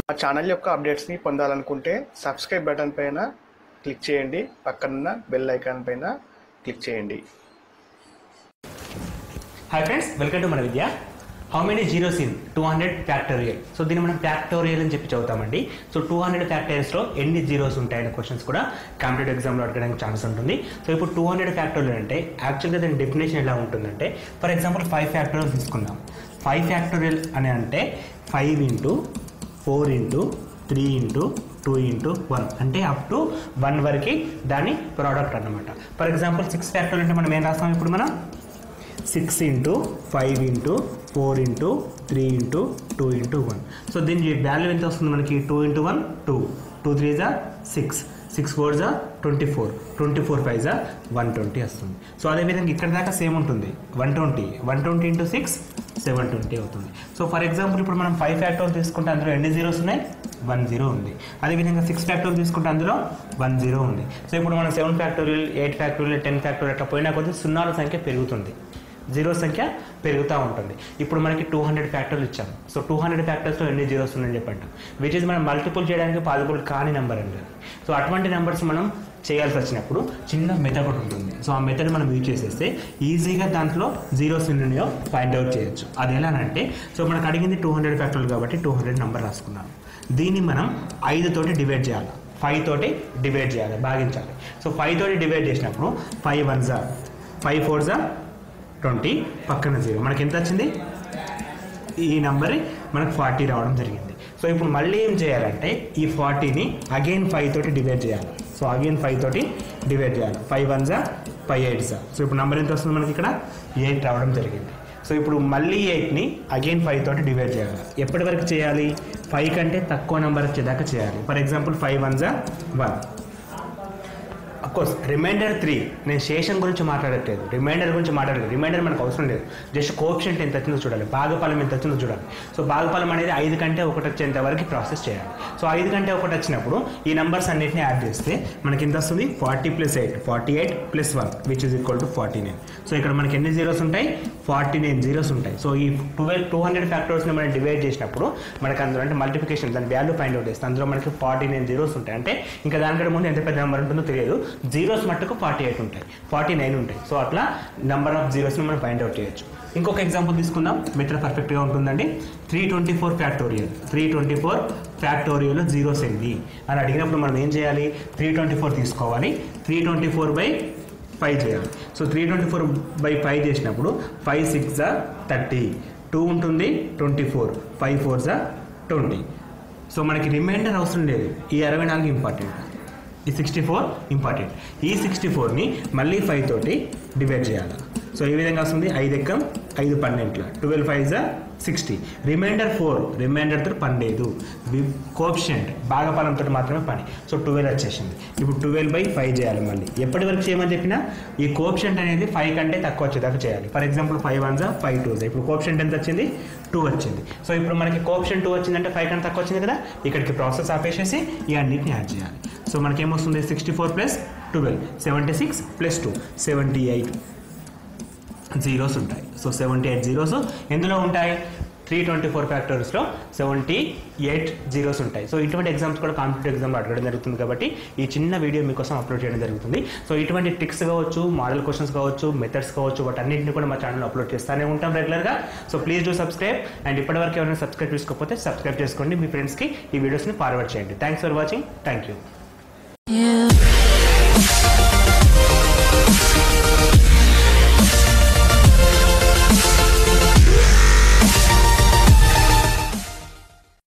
మా ఛానల్ యొక్క అప్డేట్స్ని పొందాలనుకుంటే సబ్స్క్రైబ్ బటన్ పైన క్లిక్ చేయండి పక్కనున్న బెల్ ఐకాన్ పైన క్లిక్ చేయండి హాయ్ ఫ్రెండ్స్ వెల్కమ్ టు మన Vidya how many zeros in two hundred factorial so దీన్ని మనం ఫ్యాక్టోరియల్ అని చెప్పి చదువుతామండి సో టూ హండ్రెడ్ ఫ్యాక్టోరియల్స్లో ఎన్ని జీరోస్ ఉంటాయనే క్వశ్చన్స్ కూడా కాంపిటేటివ్ ఎగ్జామ్లో అడగడానికి ఛాన్స్ ఉంటుంది సో ఇప్పుడు టూ హండ్రెడ్ ఫ్యాక్టోరియల్ అంటే యాక్చువల్గా దాని డెఫినేషన్ ఎలా ఉంటుందంటే ఫర్ ఎగ్జాంపుల్ ఫైవ్ ఫ్యాక్టోరియల్ తీసుకుందాం ఫైవ్ ఫ్యాక్టోరియల్ అని అంటే five into four into three into two into one అంటే అప్ టు వన్ వరకు దాని ప్రోడక్ట్ అన్నమాట ఫర్ ఎగ్జాంపుల్ సిక్స్ ఫ్యాక్టోరియల్ అంటే మనం ఏం రాస్తాం ఇప్పుడు మనం six into five into four into three into two into one so దీని వాల్యూ ఎంత వస్తుంది మనకి two into one two two three జా సిక్స్ సిక్స్ ఫోర్ జా twenty four twenty four five జా వన్ ట్వంటీ వస్తుంది సో అదేవిధంగా ఇక్కడ దాకా సేమ్ ఉంటుంది one twenty one twenty into six seven twenty అవుతుంది సో ఫర్ ఎగ్జాంపుల్ ఇప్పుడు మనం ఫైవ్ ఫ్యాక్టోర్ తీసుకుంటే అందులో ఎన్ని జీరోస్ ఉన్నాయి వన్ జీరో ఉంది అదేవిధంగా సిక్స్ ఫ్యాక్టోర్ తీసుకుంటే అందులో వన్ జీరో ఉంది సో ఇప్పుడు మనం seven factorial eight factorial ten factorial అట్లా పోయినా కొద్దీ సున్నాల సంఖ్య పెరుగుతుంది జీరో సంఖ్య పెరుగుతూ ఉంటుంది ఇప్పుడు మనకి టూ హండ్రెడ్ ఫ్యాక్టర్లు ఇచ్చాము సో టూ హండ్రెడ్ ఫ్యాక్టర్స్లో ఎన్ని జీరోస్ ఉన్నాయని చెప్పండి విచ్ ఇస్ మనం మల్టిపుల్ చేయడానికి పాసిబుల్ కాని నెంబర్ అండి సో అటువంటి నెంబర్స్ మనం చేయాల్సి వచ్చినప్పుడు చిన్న మెథడ్ ఒకటి ఉంటుంది సో ఆ మెథడ్ మనం యూజ్ చేసేస్తే ఈజీగా దాంట్లో జీరోస్ ఉన్నాయో ఫైండ్ అవుట్ చేయొచ్చు అది ఎలానంటే సో మనకు అడిగింది టూ హండ్రెడ్ ఫ్యాక్టర్లు కాబట్టి టూ హండ్రెడ్ నెంబర్ రాసుకున్నాం దీన్ని మనం ఐదు తోటి డివైడ్ చేయాలి ఫైవ్ తోటి డివైడ్ చేయాలి భాగించాలి సో ఫైవ్ తోటి డివైడ్ చేసినప్పుడు ఫైవ్ వన్ జా ఫైవ్ ఫోర్ జా ట్వంటీ పక్కన జీరో మనకి ఎంత వచ్చింది ఈ నెంబర్ మనకు ఫార్టీ రావడం జరిగింది సో ఇప్పుడు మళ్ళీ ఏం చేయాలంటే ఈ ఫార్టీని అగైన్ ఫైవ్ తోటి డివైడ్ చేయాలి సో అగైన్ ఫైవ్ తోటి డివైడ్ చేయాలి ఫైవ్ వన్ జా ఫైవ్ ఎయిట్ జా సో ఇప్పుడు నెంబర్ ఎంత వస్తుంది మనకి ఇక్కడ ఎయిట్ రావడం జరిగింది సో ఇప్పుడు మళ్ళీ ఎయిట్ని అగైన్ ఫైవ్ తోటి డివైడ్ చేయాలి ఎప్పటి వరకు చేయాలి ఫైవ్ కంటే తక్కువ నెంబర్ వచ్చేదాకా చేయాలి ఫర్ ఎగ్జాంపుల్ ఫైవ్ వన్ జా వన్ కోర్స్ రిమైండర్ త్రీ నేను శేషం గురించి మాట్లాడట్లేదు రిమైండర్ గురించి మాట్లాడలేదు రిమైండర్ మనకు అవసరం లేదు జస్ట్ కోప్షెంట్ ఎంత వచ్చిందో చూడాలి భాగఫలం ఎంత వచ్చిందో చూడాలి సో భాగఫలం అనేది ఐదు కంటే ఒకటి వచ్చేంత వరకు ప్రాసెస్ చేయాలి సో ఐదు కంటే ఒకటి వచ్చినప్పుడు ఈ నెంబర్స్ అన్నింటినీ యాడ్ చేస్తే మనకి ఎంత వస్తుంది forty plus eight forty eight plus one which is equal to forty nine so ఇక్కడ మనకి ఎన్ని జీరోస్ ఉంటాయి ఫార్టీ నైన్ జీరోస్ ఉంటాయి సో ఈ ట్వెల్వ్ టూ హండ్రెడ్ ఫ్యాక్టర్స్ని మనం డివైడ్ చేసినప్పుడు మనకి అందులో అంటే మల్టిఫికేషన్ దాని వాల్యూ ఫైండ్ అవుట్ చేస్తే అందులో మనకి ఫార్టీ నైన్ జీరోస్ ఉంటాయి అంటే ఇంకా దానికంటే ముందు ఎంత పెద్ద నెంబర్ ఉంటుందో తెలియదు జీరోస్ మట్టుకు ఫార్టీ ఎయిట్ ఉంటాయి ఫార్టీ నైన్ ఉంటాయి సో అట్లా నెంబర్ ఆఫ్ జీరోస్ని మనం ఫైండ్ అవుట్ చేయొచ్చు ఇంకొక ఎగ్జాంపుల్ తీసుకుందాం మెథడ్ పర్ఫెక్ట్గా ఉంటుందండి three twenty four factorial three twenty four factorial zeros ఏంది అని అడిగినప్పుడు మనం ఏం చేయాలి త్రీ ట్వంటీ ఫోర్ తీసుకోవాలి three twenty four by five చేయాలి so three twenty four by five చేసినప్పుడు ఫైవ్ సిక్స్ జా థర్టీ టూ ఉంటుంది ట్వంటీ ఫోర్ ఫైవ్ ఫోర్ జా ట్వంటీ సో మనకి రిమైండర్ అవసరం లేదు ఈ అరవై నాలుగు ఇంపార్టెంట్ ఈ సిక్స్టీ ఫోర్ ఇంపార్టెంట్ ఈ సిక్స్టీ ఫోర్ని మళ్ళీ ఫైవ్ తోటి డివైడ్ చేయాలి సో ఈ విధంగా వస్తుంది ఐదు ఎక్కం ఐదు పన్నెంట్ల ట్వెల్వ్ ఫైవ్ జా సిక్స్టీ రిమైండర్ ఫోర్ రిమైండర్ తో పని లేదు కోప్షెంట్ భాగఫలంతో మాత్రమే పని సో ట్వెల్వ్ వచ్చేసింది ఇప్పుడు ట్వెల్వ్ బై ఫైవ్ చేయాలి మళ్ళీ ఎప్పటి వరకు చేయమని చెప్పినా ఈ కోప్షెంట్ అనేది ఫైవ్ కంటే తక్కువ వచ్చేదాకా చేయాలి ఫర్ ఎగ్జాంపుల్ ఫైవ్ వన్ జా ఫైవ్ టూ జా ఇప్పుడు కోప్షెంట్ ఎంత వచ్చింది టూ వచ్చింది సో ఇప్పుడు మనకి కోప్షన్ టూ వచ్చిందంటే ఫైవ్ కంటే తక్కువ వచ్చింది కదా ఇక్కడికి ప్రాసెస్ ఆపేసేసి ఈ అన్నిటిని యాడ్ చేయాలి సో మనకి ఏమొస్తుంది sixty four plus twelve seventy six plus two seventy eight zeros ఉంటాయి సో సెవెంటీ ఎయిట్ జీరోస్ ఎందులో ఉంటాయి త్రీ ట్వంటీ ఫోర్ ఫ్యాక్టర్స్లో సెవెంటీ ఎయిట్ జీరోస్ ఉంటాయి సో ఇటువంటి ఎగ్జామ్స్ కూడా కాంపిటేటివ్ ఎగ్జామ్లో అడగడం జరుగుతుంది కాబట్టి ఈ చిన్న వీడియో మీకోసం అప్లోడ్ చేయడం జరుగుతుంది సో ఇటువంటి ట్రిక్స్ కావచ్చు మోడల్ క్వశ్చన్స్ కావచ్చు మెథడ్స్ కావచ్చు వాటన్నింటిని కూడా మా ఛానల్ అప్లోడ్ చేస్తూనే ఉంటాం రెగ్యులర్గా so please do subscribe and ఇప్పటివరకు ఎవరైనా సబ్స్క్రైబ్ చేసుకోకపోతే సబ్స్క్రైబ్ చేసుకోండి మీ ఫ్రెండ్స్కి ఈ వీడియోస్ని ఫార్వర్డ్ చేయండి thanks for watching thank you Yeah.